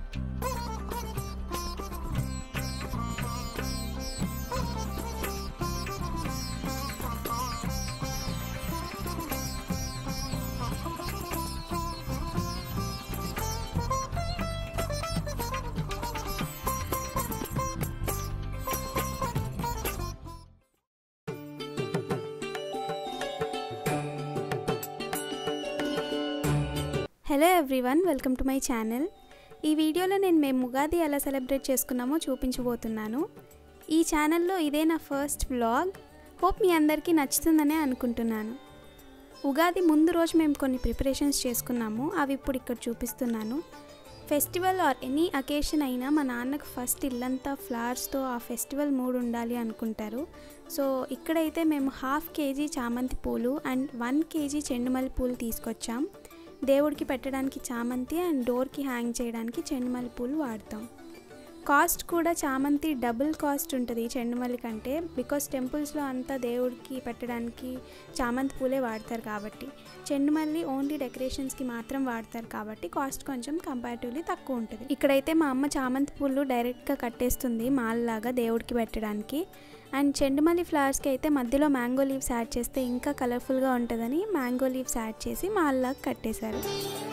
hello everyone welcome to my channel ఈ వీడియోలో నేను మేము ఉగాది ఎలా సెలబ్రేట్ చేసుకున్నామో చూపించబోతున్నాను ఈ ఛానల్లో ఇదే నా ఫస్ట్ వ్లాగ్ హోప్ మీ అందరికీ నచ్చుతుందనే అనుకుంటున్నాను ఉగాది ముందు రోజు మేము కొన్ని ప్రిపరేషన్స్ చేసుకున్నాము అవి ఇప్పుడు ఇక్కడ చూపిస్తున్నాను ఫెస్టివల్ ఆర్ ఎనీ అకేషన్ అయినా మా నాన్నకు ఫస్ట్ ఇల్లంతా ఫ్లవర్స్తో ఆ ఫెస్టివల్ మూడ్ ఉండాలి అనుకుంటారు సో ఇక్కడైతే మేము హాఫ్ కేజీ చామంతి పూలు అండ్ వన్ కేజీ చెండుమల్లి పూలు తీసుకొచ్చాం దేవుడికి పెట్టడానికి చామంతి అండ్ డోర్కి హ్యాంగ్ చేయడానికి చెండుమల్లి పూలు వాడతాం కాస్ట్ కూడా చామంతి డబుల్ కాస్ట్ ఉంటుంది చెండుమల్లి కంటే బికాస్ టెంపుల్స్లో అంతా దేవుడికి పెట్టడానికి చామంతి పూలే వాడతారు కాబట్టి చెండుమల్లి ఓన్లీ డెకరేషన్స్కి మాత్రం వాడతారు కాబట్టి కాస్ట్ కొంచెం కంపారిటివ్లీ తక్కువ ఉంటుంది ఇక్కడైతే మా అమ్మ చామంతి పూలు డైరెక్ట్గా కట్టేస్తుంది మాల్లాగా దేవుడికి పెట్టడానికి అండ్ చెండుమల్లి ఫ్లవర్స్కి అయితే మధ్యలో మ్యాంగో లీవ్స్ యాడ్ చేస్తే ఇంకా కలర్ఫుల్గా ఉంటుందని మ్యాంగో లీవ్స్ యాడ్ చేసి మాల్లాగా కట్టేశారు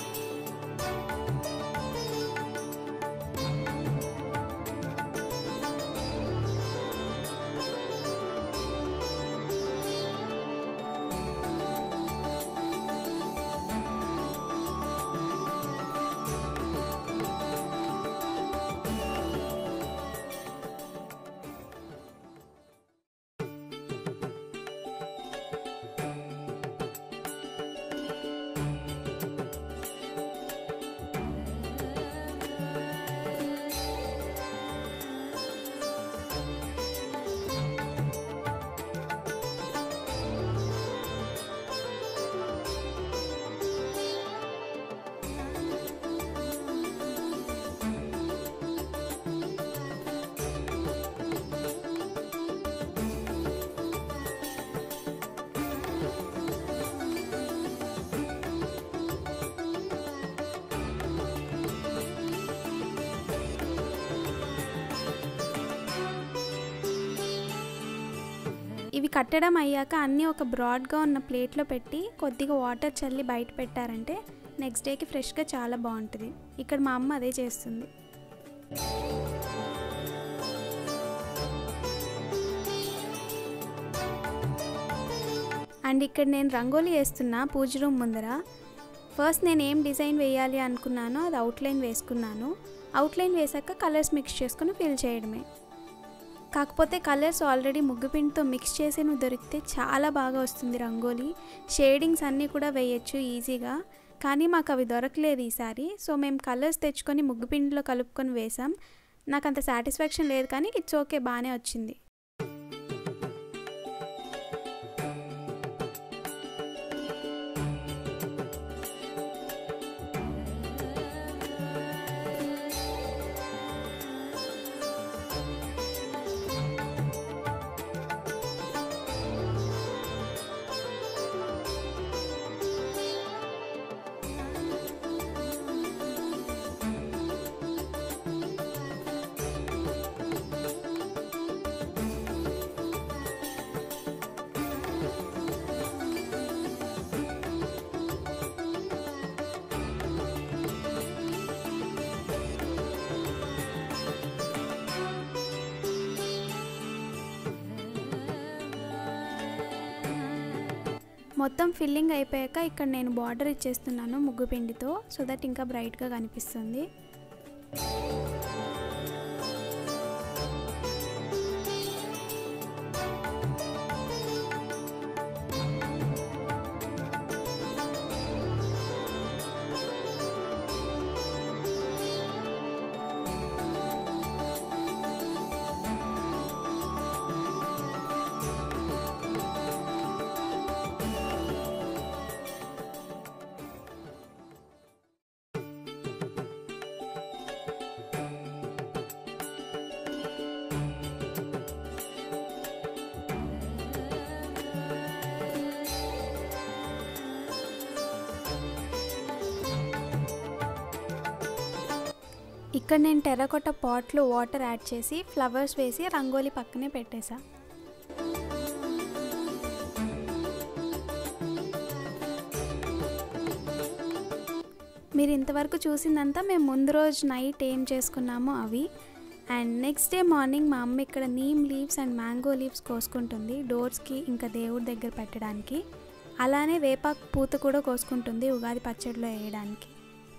ఇవి కట్టడం అయ్యాక అన్నీ ఒక బ్రాడ్గా ఉన్న ప్లేట్లో పెట్టి కొద్దిగా వాటర్ చల్లి బయట పెట్టారంటే నెక్స్ట్ డేకి ఫ్రెష్గా చాలా బాగుంటుంది ఇక్కడ మా అమ్మ అదే చేస్తుంది అండ్ ఇక్కడ నేను రంగోలీ వేస్తున్నా పూజ రూమ్ ముందర ఫస్ట్ నేను ఏం డిజైన్ వేయాలి అనుకున్నానో అది అవుట్లైన్ వేసుకున్నాను అవుట్లైన్ వేసాక కలర్స్ మిక్స్ చేసుకుని ఫిల్ చేయడమే కాకపోతే కలర్స్ ఆల్రెడీ ముగ్గుపిండితో మిక్స్ చేసి నువ్వు దొరికితే చాలా బాగా వస్తుంది రంగోలీ షేడింగ్స్ అన్నీ కూడా వేయచ్చు ఈజీగా కానీ మాకు అవి దొరకలేదు ఈసారి సో మేము కలర్స్ తెచ్చుకొని ముగ్గుపిండిలో కలుపుకొని వేసాం నాకు అంత సాటిస్ఫాక్షన్ లేదు కానీ ఇట్స్ ఓకే బాగానే వచ్చింది మొత్తం ఫిల్లింగ్ అయిపోయాక ఇక్కడ నేను బార్డర్ ఇచ్చేస్తున్నాను ముగ్గు పిండితో సో దట్ ఇంకా బ్రైట్గా కనిపిస్తుంది ఇక్కడ నేను టెర్రకొట్ట పాట్లో వాటర్ యాడ్ చేసి ఫ్లవర్స్ వేసి రంగోలీ పక్కనే పెట్టేశా మీరు ఇంతవరకు చూసిందంతా మేము ముందు రోజు నైట్ ఏం చేసుకున్నామో అవి అండ్ నెక్స్ట్ డే మార్నింగ్ మా అమ్మ ఇక్కడ neem leaves and mango leaves కోసుకుంటుంది డోర్స్కి ఇంకా దేవుడి దగ్గర పెట్టడానికి అలానే వేపాకు పూత కూడా కోసుకుంటుంది ఉగాది పచ్చడిలో వేయడానికి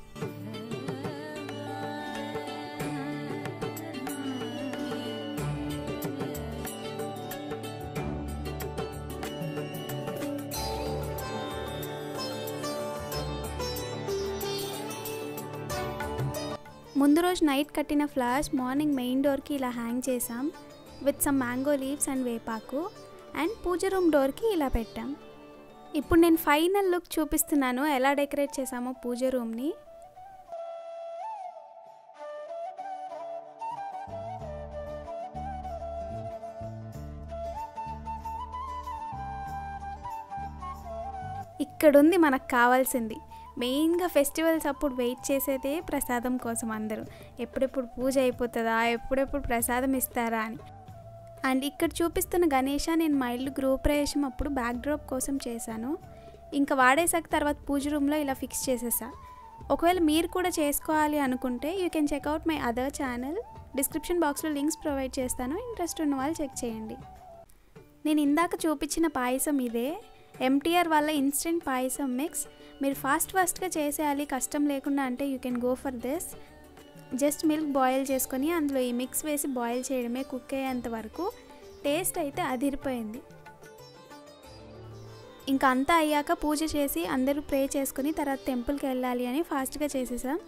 ముందు రోజు నైట్ కట్టిన ఫ్లవర్స్ మార్నింగ్ మెయిన్ డోర్కి ఇలా హ్యాంగ్ చేసాం with some mango leaves and వేపాకు అండ్ పూజ రూమ్ డోర్కి ఇలా పెట్టాం ఇప్పుడు నేను ఫైనల్ లుక్ చూపిస్తున్నాను ఎలా డెకరేట్ చేసామో పూజ రూమ్ని ఇక్కడుంది మనకు కావాల్సింది మెయిన్గా ఫెస్టివల్స్ అప్పుడు వెయిట్ చేసేదే ప్రసాదం కోసం అందరూ ఎప్పుడెప్పుడు పూజ అయిపోతుందా ఎప్పుడెప్పుడు ప్రసాదం ఇస్తారా అని అండ్ ఇక్కడ చూపిస్తున్న గణేష నేను మా ఇల్లు గృహప్రవేశం అప్పుడు బ్యాక్ డ్రాప్ కోసం చేశాను ఇంకా వాడేసాక తర్వాత పూజ రూమ్లో ఇలా ఫిక్స్ చేసేసా ఒకవేళ మీరు కూడా చేసుకోవాలి అనుకుంటే you can check out my other channel description బాక్స్లో లింక్స్ ప్రొవైడ్ చేస్తాను ఇంట్రెస్ట్ ఉన్న వాళ్ళు చెక్ చేయండి నేను ఇందాక చూపించిన పాయసం ఇదే ఎంటీఆర్ వల్ల ఇన్స్టెంట్ పాయసం మిక్స్ మీరు ఫాస్ట్ ఫాస్ట్గా చేసేయాలి కష్టం లేకుండా అంటే you can go for this just milk boil చేసుకొని అందులో ఈ మిక్స్ వేసి బాయిల్ చేయడమే కుక్ అయ్యేంత వరకు టేస్ట్ అయితే అదిరిపోయింది ఇంకా అంతా అయ్యాక పూజ చేసి అందరూ ప్రే చేసుకుని తర్వాత టెంపుల్కి వెళ్ళాలి అని ఫాస్ట్గా చేసేసాం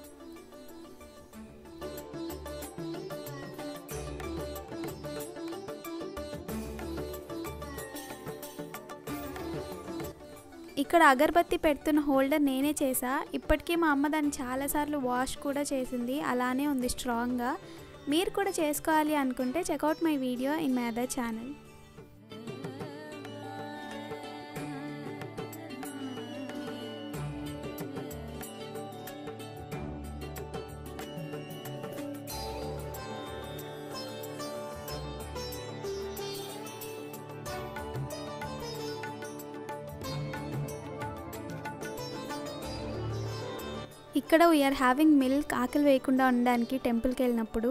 ఇక్కడ అగరబత్తి పెడుతున్న హోల్డర్ నేనే చేసా ఇప్పటికీ మా అమ్మ దాన్ని చాలాసార్లు వాష్ కూడా చేసింది అలానే ఉంది స్ట్రాంగ్గా మీరు కూడా చేసుకోవాలి అనుకుంటే check out my video in my other channel ఇక్కడ వీఆర్ హ్యావింగ్ మిల్క్ ఆకలి వేయకుండా ఉండడానికి టెంపుల్కి వెళ్ళినప్పుడు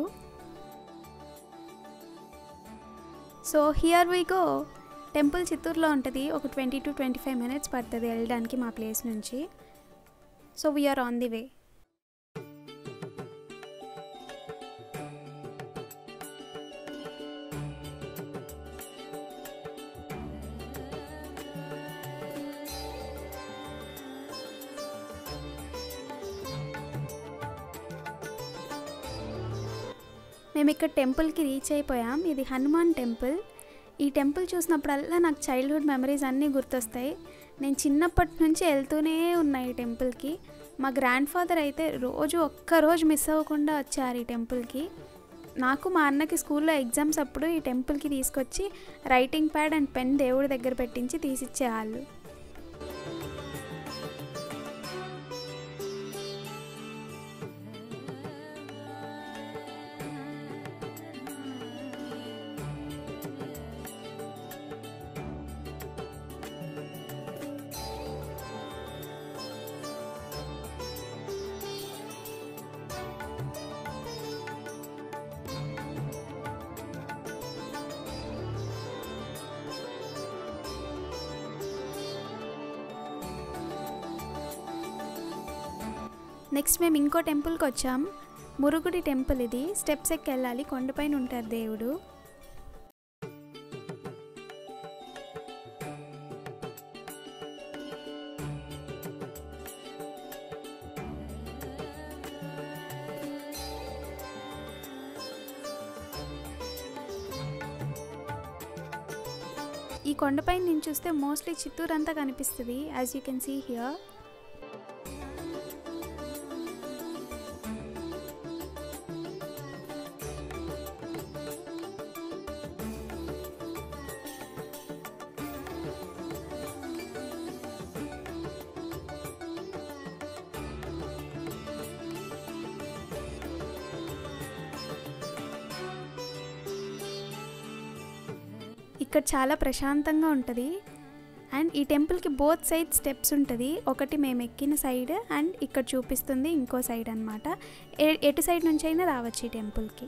so here we go temple చిత్తూరులో ఉంటుంది ఒక twenty to twenty five minutes పడుతుంది వెళ్ళడానికి మా ప్లేస్ నుంచి so we're on the way మేము ఇక్కడ టెంపుల్కి రీచ్ అయిపోయాం ఇది హనుమాన్ టెంపుల్ ఈ టెంపుల్ చూసినప్పుడల్లా నాకు చైల్డ్హుడ్ మెమరీస్ అన్నీ గుర్తొస్తాయి నేను చిన్నప్పటి నుంచి వెళ్తూనే ఉన్నా ఈ టెంపుల్కి మా గ్రాండ్ ఫాదర్ అయితే రోజు ఒక్క రోజు మిస్ అవ్వకుండా వచ్చారు ఈ టెంపుల్కి నాకు మా అన్నకి స్కూల్లో ఎగ్జామ్స్ అప్పుడు ఈ టెంపుల్కి తీసుకొచ్చి రైటింగ్ ప్యాడ్ అండ్ పెన్ దేవుడి దగ్గర పెట్టించి తీసిచ్చేవాళ్ళు నెక్స్ట్ మేము ఇంకో టెంపుల్కి వచ్చాం మురుగుడి టెంపుల్ ఇది స్టెప్స్ ఎక్కి వెళ్ళాలి కొండపైన ఉంటారు దేవుడు ఈ కొండపైన నుంచి చూస్తే మోస్ట్లీ చిత్తూరు అంతా కనిపిస్తుంది as you can see here ఇక్కడ చాలా ప్రశాంతంగా ఉంటుంది అండ్ ఈ టెంపుల్కి బోత్ సైడ్ స్టెప్స్ ఉంటుంది ఒకటి మేము ఎక్కిన సైడ్ అండ్ ఇక్కడ చూపిస్తుంది ఇంకో సైడ్ అనమాట ఎటు సైడ్ నుంచి అయినా రావచ్చు ఈ టెంపుల్కి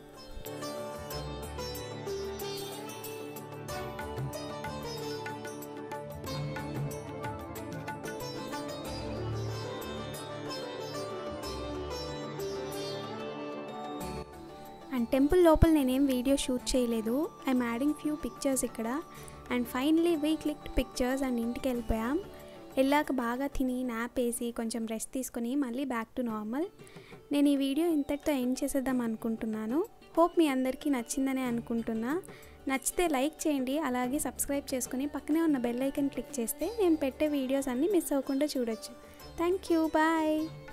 అండ్ టెంపుల్ లోపల నేనేం వీడియో షూట్ చేయలేదు ఐఎమ్ యాడింగ్ ఫ్యూ పిక్చర్స్ ఇక్కడ and finally we click pictures and ఇంటికి వెళ్ళిపోయాం వెళ్ళాక బాగా తిని నాప్ వేసి కొంచెం రెస్ట్ తీసుకొని మళ్ళీ బ్యాక్ టు నార్మల్ నేను ఈ వీడియో ఇంతటితో ఎండ్ చేసేద్దాం అనుకుంటున్నాను హోప్ మీ అందరికీ నచ్చిందని అనుకుంటున్నా నచ్చితే లైక్ చేయండి అలాగే సబ్స్క్రైబ్ చేసుకుని పక్కనే ఉన్న బెల్ ఐకన్ క్లిక్ చేస్తే నేను పెట్టే వీడియోస్ అన్నీ మిస్ అవ్వకుండా చూడొచ్చు థ్యాంక్ యూ బాయ్